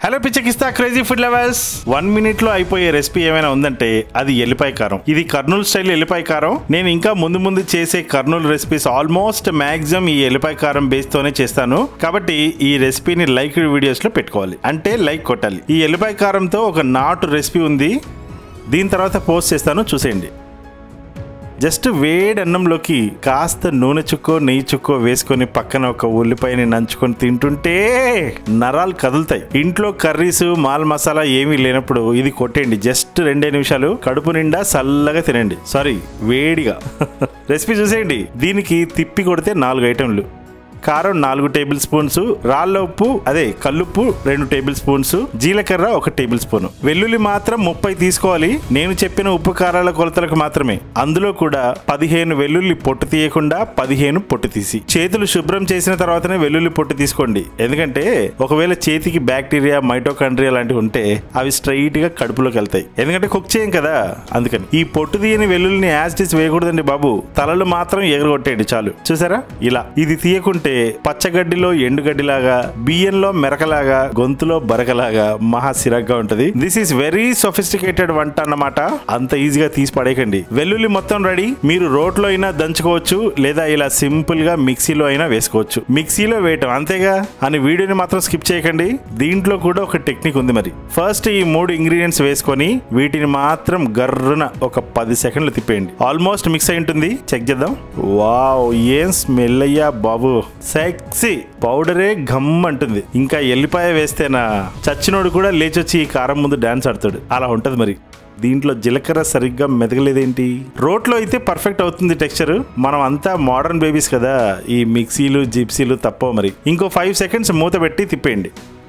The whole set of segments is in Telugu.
హలో పిచ్చకిస్తా crazy food lovers one minute లో అయిపోయే రెసిపీ ఏమైనా ఉందంటే అది ఎల్లిపాయ కారం ఇది కర్నూలు స్టైల్ ఎల్లిపాయ కారం నేను ఇంకా ముందు ముందు చేసే కర్నూలు రెసిపీస్ ఆల్మోస్ట్ మాక్సిమం ఈ ఎల్లిపాయ కారం బేస్ తోనే చేస్తాను కాబట్టి ఈ రెసిపీని లైక్ వీడియోస్ లో పెట్టుకోవాలి అంటే లైక్ కొట్టాలి ఈ ఎల్లిపాయ కారంతో ఒక నాటు రెసిపీ ఉంది దీని తర్వాత పోస్ట్ చేస్తాను చూసేయండి జస్ట్ వేడి అన్నంలోకి కాస్త నూనె చుక్కో నెయ్యి చుక్కో వేసుకొని పక్కన ఒక ఉల్లిపాయని నంచుకొని తింటుంటే నరాలు కదులుతాయి ఇంట్లో కర్రీస్ మాల్ మసాలా ఏమీ లేనప్పుడు ఇది కొట్టేయండి జస్ట్ రెండే నిమిషాలు కడుపు నిండా చల్లగా తినండి సారీ వేడిగా రెసిపీ చూసేయండి దీనికి తిప్పి కొడితే నాలుగు ఐటెంలు కారం నాలుగు టేబుల్ స్పూన్స్ రాళ్ళ ఉప్పు అదే కల్లుప్పు రెండు టేబుల్ స్పూన్స్ జీలకర్ర ఒక టేబుల్ స్పూన్ వెల్లుల్లి మాత్రం ముప్పై తీసుకోవాలి నేను చెప్పిన ఉప్పు కారాల కొలతలకు మాత్రమే అందులో కూడా పదిహేను వెల్లుల్లి పొట్టు తీయకుండా పదిహేను పొట్టు తీసి చేతులు శుభ్రం చేసిన తర్వాతనే వెల్లుల్లి పొట్టు తీసుకోండి ఎందుకంటే ఒకవేళ చేతికి బ్యాక్టీరియా మైటోకాండ్రియా లాంటివి ఉంటే అవి స్ట్రైట్ గా కడుపులోకి వెళ్తాయి ఎందుకంటే కుక్ చేయం కదా అందుకని ఈ పొట్టు తీయని వెల్లుల్లిని యాజిటీస్ వేయకూడదండి బాబు తలలు మాత్రం ఎగరగొట్టేయండి చాలు చూసారా ఇలా ఇది తీయకుంటే పచ్చగడ్డిలో ఎండుగడ్డిలాగా బియ్యంలో మెరకలాగా గొంతులో బరకలాగా మహా సిరగ్గా ఉంటది దిస్ ఈస్ వెరీ సొఫిస్టికేటెడ్ వంట అన్నమాట అంత ఈజీగా తీసి పడేయకండి వెల్లుల్లి మొత్తం రెడీ మీరు రోట్లో అయినా దంచుకోవచ్చు లేదా ఇలా సింపుల్ గా మిక్సీలో అయినా వేసుకోవచ్చు మిక్సీలో వేయటం అంతేగా అని వీడియోని మాత్రం స్కిప్ చేయకండి దీంట్లో కూడా ఒక టెక్నిక్ ఉంది మరి ఫస్ట్ ఈ మూడు ఇంగ్రీడియంట్స్ వేసుకొని వీటిని మాత్రం గర్రున ఒక పది సెకండ్లు తిప్పేయండి ఆల్మోస్ట్ మిక్స్ అయి ఉంటుంది చెక్ చేద్దాం వావ్ ఏం స్మెల్ అయ్యా బాబు సెక్సీ పౌడరే గమ్ అంటుంది ఇంకా ఎల్లిపాయ వేస్తేనా చచ్చినోడు కూడా లేచొచ్చి ఈ కారం ముందు డాన్స్ ఆడతాడు అలా ఉంటది మరి దీంట్లో జీలకర్ర సరిగ్గా మెదగలేదేంటి రోట్లో అయితే పర్ఫెక్ట్ అవుతుంది టెక్స్చర్ మనం అంతా మోడర్న్ బేబీస్ కదా ఈ మిక్సీలు జిప్సీలు తప్ప మరి ఇంకో ఫైవ్ సెకండ్స్ మూత పెట్టి తిప్పేయండి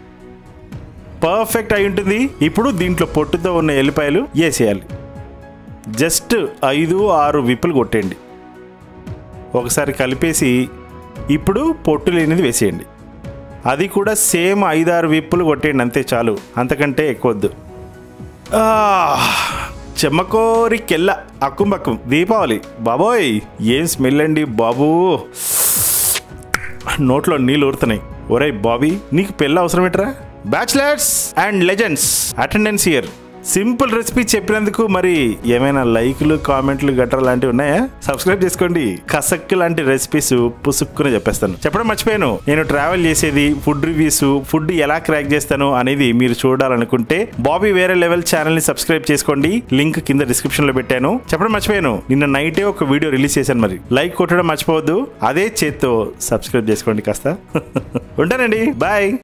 పర్ఫెక్ట్ అయి ఉంటుంది ఇప్పుడు దీంట్లో పొట్టుతో ఉన్న ఎల్లిపాయలు వేసేయాలి జస్ట్ ఐదు ఆరు విప్పులు కొట్టేయండి ఒకసారి కలిపేసి ఇప్పుడు పొట్టు లేనిది వేసేయండి అది కూడా సేమ్ ఐదారు విప్పులు కొట్టేయండి అంతే చాలు అంతకంటే ఎక్కువద్దు ఆ, చెమ్మకోరి కెల్ల అక్కుంబక్కం దీపావళి బాబోయ్ ఏం స్మెల్ అండి బాబూ నోట్లో నీళ్ళు ఊరుతున్నాయి ఒరే బాబీ నీకు పెళ్ళి అవసరమేట్రా bachelors and legends attendance year simple recipe చెప్పినందుకు మరి ఏమైనా లైక్లు కామెంట్లు గట్రా లాంటివి ఉన్నాయా సబ్స్క్రైబ్ చేసుకోండి కసక్ లాంటి రెసిపీస్ పుసుక్కుని చెప్పేస్తాను చెప్పడం మర్చిపోయాను నేను ట్రావెల్ చేసేది ఫుడ్ రివ్యూస్ ఫుడ్ ఎలా క్రాక్ చేస్తాను అనేది మీరు చూడాలనుకుంటే బాబీ వేరే లెవెల్ ఛానల్ ని సబ్స్క్రైబ్ చేసుకోండి లింక్ కింద డిస్క్రిప్షన్ లో పెట్టాను చెప్పడం మర్చిపోయాను నిన్న నైటే ఒక వీడియో రిలీజ్ చేశాను మరి లైక్ కొట్టడం మర్చిపోవద్దు అదే చేత్తో సబ్స్క్రైబ్ చేసుకోండి కాస్త ఉంటానండి బాయ్